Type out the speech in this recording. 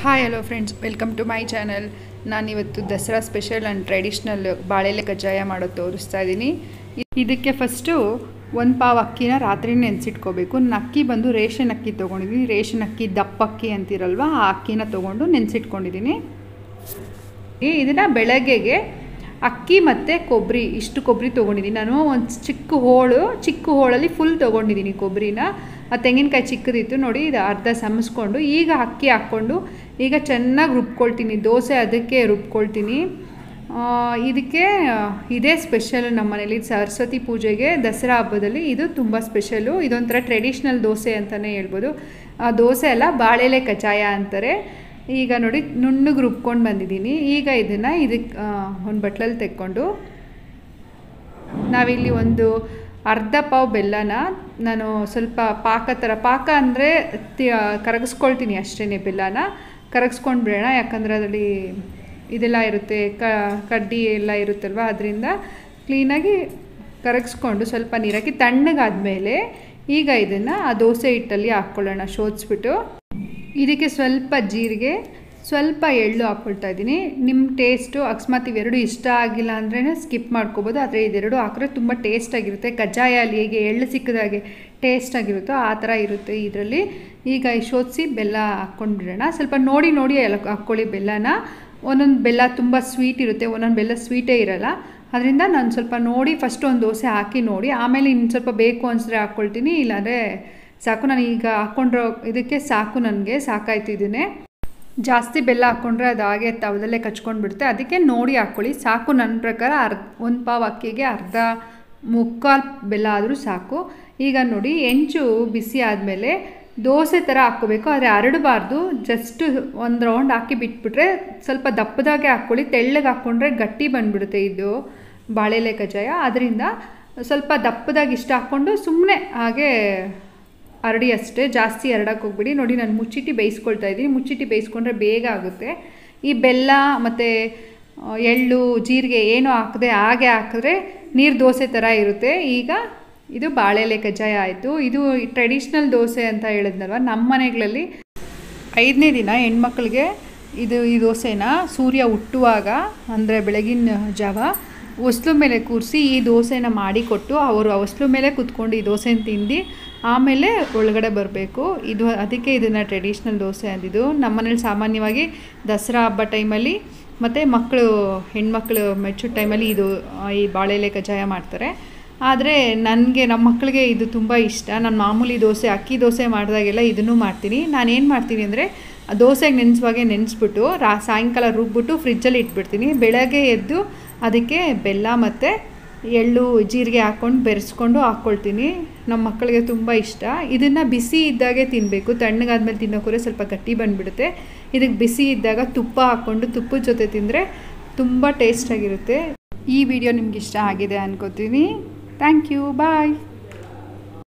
hi hello friends welcome to my channel ನಾನಿವತ್ತು Dasara special and traditional ಬಾಳೆಲೆ ಕಜ್ಜಾಯ ಮಾಡೋದು ತೋರಿಸ್ತಾ ಇದ್ದೀನಿ ಇದಕ್ಕೆ ಫಸ್ಟು ಒಂದು ಪಾವ್ ಅಕ್ಕಿನ ರಾತ್ರಿ ನೆನೆಸಿಟ್ಕೋಬೇಕು ನಾನು ಅಕ್ಕಿ ಬಂದು ರೇಷನ್ ಅಕ್ಕಿ ತೊಗೊಂಡಿದ್ದೀನಿ ರೇಷನ್ ಅಕ್ಕಿ ದಪ್ಪ ಅಕ್ಕಿ ಅಂತಿರಲ್ವ ಆ ಅಕ್ಕಿನ ತೊಗೊಂಡು ನೆನೆಸಿಟ್ಕೊಂಡಿದ್ದೀನಿ ಇದನ್ನು ಬೆಳಗ್ಗೆಗೆ ಅಕ್ಕಿ ಮತ್ತು ಕೊಬ್ಬರಿ ಇಷ್ಟು ಕೊಬ್ಬರಿ ತೊಗೊಂಡಿದ್ದೀನಿ ನಾನು ಒಂದು ಚಿಕ್ಕ ಹೋಳು ಚಿಕ್ಕ ಹೋಳಲ್ಲಿ ಫುಲ್ ತೊಗೊಂಡಿದ್ದೀನಿ ಕೊಬ್ಬರಿನ ಆ ತೆಂಗಿನಕಾಯಿ ಚಿಕ್ಕದಿತ್ತು ನೋಡಿ ಇದು ಅರ್ಧ ಸಮಿಸ್ಕೊಂಡು ಈಗ ಅಕ್ಕಿ ಹಾಕ್ಕೊಂಡು ಈಗ ಚೆನ್ನಾಗಿ ರುಬ್ಕೊಳ್ತೀನಿ ದೋಸೆ ಅದಕ್ಕೆ ರುಬ್ಕೊಳ್ತೀನಿ ಇದಕ್ಕೆ ಇದೇ ಸ್ಪೆಷಲ್ ನಮ್ಮ ಮನೇಲಿ ಸರಸ್ವತಿ ಪೂಜೆಗೆ ದಸರಾ ಹಬ್ಬದಲ್ಲಿ ಇದು ತುಂಬ ಸ್ಪೆಷಲು ಇದೊಂಥರ ಟ್ರೆಡಿಷ್ನಲ್ ದೋಸೆ ಅಂತಲೇ ಹೇಳ್ಬೋದು ಆ ದೋಸೆ ಅಲ್ಲ ಬಾಳೆಲೆ ಕಚಾಯ ಅಂತಾರೆ ಈಗ ನೋಡಿ ನುಣ್ಣಗೆ ರುಬ್ಕೊಂಡು ಬಂದಿದ್ದೀನಿ ಈಗ ಇದನ್ನು ಇದಕ್ಕೆ ಒಂದು ಬಟ್ಲಲ್ಲಿ ತೆಕ್ಕೊಂಡು ನಾವಿಲ್ಲಿ ಒಂದು ಅರ್ಧ ಪಾವ್ ಬೆಲ್ಲನ ನಾನು ಸ್ವಲ್ಪ ಪಾಕ ಥರ ಪಾಕ ಅಂದರೆ ಕರಗಿಸ್ಕೊಳ್ತೀನಿ ಅಷ್ಟೇ ಬೆಲ್ಲನ ಕರಗಿಸ್ಕೊಂಡು ಬಿಡೋಣ ಯಾಕಂದರೆ ಅದರಲ್ಲಿ ಇದೆಲ್ಲ ಇರುತ್ತೆ ಕ ಕಡ್ಡಿ ಎಲ್ಲ ಇರುತ್ತಲ್ವ ಅದರಿಂದ ಕ್ಲೀನಾಗಿ ಕರಗಿಸ್ಕೊಂಡು ಸ್ವಲ್ಪ ನೀರಾಕಿ ತಣ್ಣಗಾದ್ಮೇಲೆ ಈಗ ಇದನ್ನು ಆ ದೋಸೆ ಹಿಟ್ಟಲ್ಲಿ ಹಾಕ್ಕೊಳ್ಳೋಣ ಶೋಧಿಸ್ಬಿಟ್ಟು ಇದಕ್ಕೆ ಸ್ವಲ್ಪ ಜೀರಿಗೆ ಸ್ವಲ್ಪ ಎಳ್ಳು ಹಾಕ್ಕೊಳ್ತಾ ಇದ್ದೀನಿ ನಿಮ್ಮ ಟೇಸ್ಟು ಅಕಸ್ಮಾತ್ ಇವೆರಡು ಇಷ್ಟ ಆಗಿಲ್ಲ ಅಂದ್ರೇ ಸ್ಕಿಪ್ ಮಾಡ್ಕೋಬೋದು ಆದರೆ ಇದೆರಡು ಹಾಕಿದ್ರೆ ತುಂಬ ಟೇಸ್ಟಾಗಿರುತ್ತೆ ಕಜ್ಜಾಯ ಅಲ್ಲಿ ಹೇಗೆ ಎಳ್ಳು ಸಿಕ್ಕಿದಾಗೆ ಟೇಸ್ಟಾಗಿರುತ್ತೋ ಆ ಥರ ಇರುತ್ತೆ ಇದರಲ್ಲಿ ಈಗ ಶೋಧಿಸಿ ಬೆಲ್ಲ ಹಾಕ್ಕೊಂಡ್ಬಿಡೋಣ ಸ್ವಲ್ಪ ನೋಡಿ ನೋಡಿ ಎಲ್ಲ ಹಾಕ್ಕೊಳ್ಳಿ ಬೆಲ್ಲನ ಒಂದೊಂದು ಬೆಲ್ಲ ತುಂಬ ಸ್ವೀಟ್ ಇರುತ್ತೆ ಒಂದೊಂದು ಬೆಲ್ಲ ಸ್ವೀಟೇ ಇರಲ್ಲ ಅದರಿಂದ ನಾನು ಸ್ವಲ್ಪ ನೋಡಿ ಫಸ್ಟ್ ಒಂದು ದೋಸೆ ಹಾಕಿ ನೋಡಿ ಆಮೇಲೆ ಇನ್ನು ಸ್ವಲ್ಪ ಬೇಕು ಅನಿಸಿದ್ರೆ ಹಾಕ್ಕೊಳ್ತೀನಿ ಇಲ್ಲಾಂದರೆ ಸಾಕು ನಾನು ಈಗ ಹಾಕ್ಕೊಂಡಿರೋ ಇದಕ್ಕೆ ಸಾಕು ನನಗೆ ಸಾಕಾಯ್ತು ಇದನ್ನೇ ಜಾಸ್ತಿ ಬೆಲ್ಲ ಹಾಕ್ಕೊಂಡ್ರೆ ಅದು ಹಾಗೆ ತವದಲ್ಲೇ ಕಚ್ಕೊಂಡು ಬಿಡುತ್ತೆ ಅದಕ್ಕೆ ನೋಡಿ ಹಾಕ್ಕೊಳ್ಳಿ ಸಾಕು ನನ್ನ ಪ್ರಕಾರ ಅರ್ಧ ಒಂದು ಪಾವ್ ಅಕ್ಕಿಗೆ ಅರ್ಧ ಮುಕ್ಕಾಲು ಬೆಲ್ಲ ಆದರೂ ಸಾಕು ಈಗ ನೋಡಿ ಹೆಂಚು ಬಿಸಿ ಆದಮೇಲೆ ದೋಸೆ ಥರ ಹಾಕ್ಕೋಬೇಕು ಆದರೆ ಹರಡಬಾರ್ದು ಜಸ್ಟ್ ಒಂದು ರೌಂಡ್ ಹಾಕಿ ಬಿಟ್ಬಿಟ್ರೆ ಸ್ವಲ್ಪ ದಪ್ಪದಾಗೆ ಹಾಕ್ಕೊಳ್ಳಿ ತೆಳ್ಳಗೆ ಹಾಕ್ಕೊಂಡ್ರೆ ಗಟ್ಟಿ ಬಂದುಬಿಡುತ್ತೆ ಇದು ಬಾಳೆಲೆ ಕಜ್ಜಾಯ ಅದರಿಂದ ಸ್ವಲ್ಪ ದಪ್ಪದಾಗಿ ಇಷ್ಟ ಹಾಕ್ಕೊಂಡು ಸುಮ್ಮನೆ ಹಾಗೆ ಹರಡಿ ಅಷ್ಟೇ ಜಾಸ್ತಿ ಹರಡಕ್ಕೆ ಹೋಗ್ಬಿಡಿ ನೋಡಿ ನಾನು ಮುಚ್ಚಿಟ್ಟು ಬೇಯಿಸ್ಕೊಳ್ತಾ ಇದ್ದೀನಿ ಮುಚ್ಚಿಟ್ಟು ಬೇಯಿಸ್ಕೊಂಡ್ರೆ ಬೇಗ ಆಗುತ್ತೆ ಈ ಬೆಲ್ಲ ಮತ್ತು ಎಳ್ಳು ಜೀರಿಗೆ ಏನೂ ಹಾಕದೆ ಹಾಗೆ ಹಾಕಿದ್ರೆ ನೀರು ದೋಸೆ ಥರ ಇರುತ್ತೆ ಈಗ ಇದು ಬಾಳೆಲೆ ಕಜ್ಜಾಯ ಆಯಿತು ಇದು ಟ್ರೆಡಿಷ್ನಲ್ ದೋಸೆ ಅಂತ ಹೇಳಿದ್ನಲ್ವ ನಮ್ಮ ಮನೆಗಳಲ್ಲಿ ಐದನೇ ದಿನ ಹೆಣ್ಮಕ್ಳಿಗೆ ಇದು ಈ ದೋಸೆನ ಸೂರ್ಯ ಹುಟ್ಟುವಾಗ ಅಂದರೆ ಬೆಳಗಿನ ಜಾವ ಹೊಸ್ಲು ಮೇಲೆ ಕೂರಿಸಿ ಈ ದೋಸೆನ ಮಾಡಿಕೊಟ್ಟು ಅವರು ಹೊಸ್ಲು ಮೇಲೆ ಕೂತ್ಕೊಂಡು ಈ ದೋಸೆನ ತಿಂದು ಆಮೇಲೆ ಒಳಗಡೆ ಬರಬೇಕು ಇದು ಅದಕ್ಕೆ ಇದನ್ನು ಟ್ರೆಡಿಷ್ನಲ್ ದೋಸೆ ಅಂದಿದ್ದು ನಮ್ಮ ಮನೇಲಿ ಸಾಮಾನ್ಯವಾಗಿ ದಸರಾ ಹಬ್ಬ ಟೈಮಲ್ಲಿ ಮತ್ತು ಮಕ್ಕಳು ಹೆಣ್ಮಕ್ಳು ಮೆಚ್ಚೋ ಟೈಮಲ್ಲಿ ಇದು ಈ ಬಾಳೆಲೆ ಕಜ್ಜಾಯ ಮಾಡ್ತಾರೆ ಆದರೆ ನನಗೆ ನಮ್ಮ ಮಕ್ಕಳಿಗೆ ಇದು ತುಂಬ ಇಷ್ಟ ನಾನು ಮಾಮೂಲಿ ದೋಸೆ ಅಕ್ಕಿ ದೋಸೆ ಮಾಡಿದಾಗೆಲ್ಲ ಇದನ್ನು ಮಾಡ್ತೀನಿ ನಾನು ಏನು ಮಾಡ್ತೀನಿ ಅಂದರೆ ದೋಸೆಗೆ ನೆನೆಸುವಾಗೆ ನೆನೆಸ್ಬಿಟ್ಟು ರಾ ಸಾಯಂಕಾಲ ರುಬ್ಬಿಟ್ಟು ಫ್ರಿಜ್ಜಲ್ಲಿ ಇಟ್ಬಿಡ್ತೀನಿ ಬೆಳಗ್ಗೆ ಎದ್ದು ಅದಕ್ಕೆ ಬೆಲ್ಲ ಮತ್ತು ಎಳ್ಳು ಜೀರಿಗೆ ಹಾಕ್ಕೊಂಡು ಬೆರೆಸ್ಕೊಂಡು ಹಾಕ್ಕೊಳ್ತೀನಿ ನಮ್ಮ ಮಕ್ಕಳಿಗೆ ತುಂಬ ಇಷ್ಟ ಇದನ್ನು ಬಿಸಿ ಇದ್ದಾಗೆ ತಿನ್ನಬೇಕು ತಣ್ಣಗಾದ್ಮೇಲೆ ತಿನ್ನೋಕ್ಕೋರೆ ಸ್ವಲ್ಪ ಗಟ್ಟಿ ಬಂದುಬಿಡುತ್ತೆ ಇದಕ್ಕೆ ಬಿಸಿ ಇದ್ದಾಗ ತುಪ್ಪ ಹಾಕ್ಕೊಂಡು ತುಪ್ಪದ ಜೊತೆ ತಿಂದರೆ ತುಂಬ ಟೇಸ್ಟಾಗಿರುತ್ತೆ ಈ ವಿಡಿಯೋ ನಿಮ್ಗೆ ಇಷ್ಟ ಆಗಿದೆ ಅನ್ಕೋತೀನಿ ಥ್ಯಾಂಕ್ ಯು ಬಾಯ್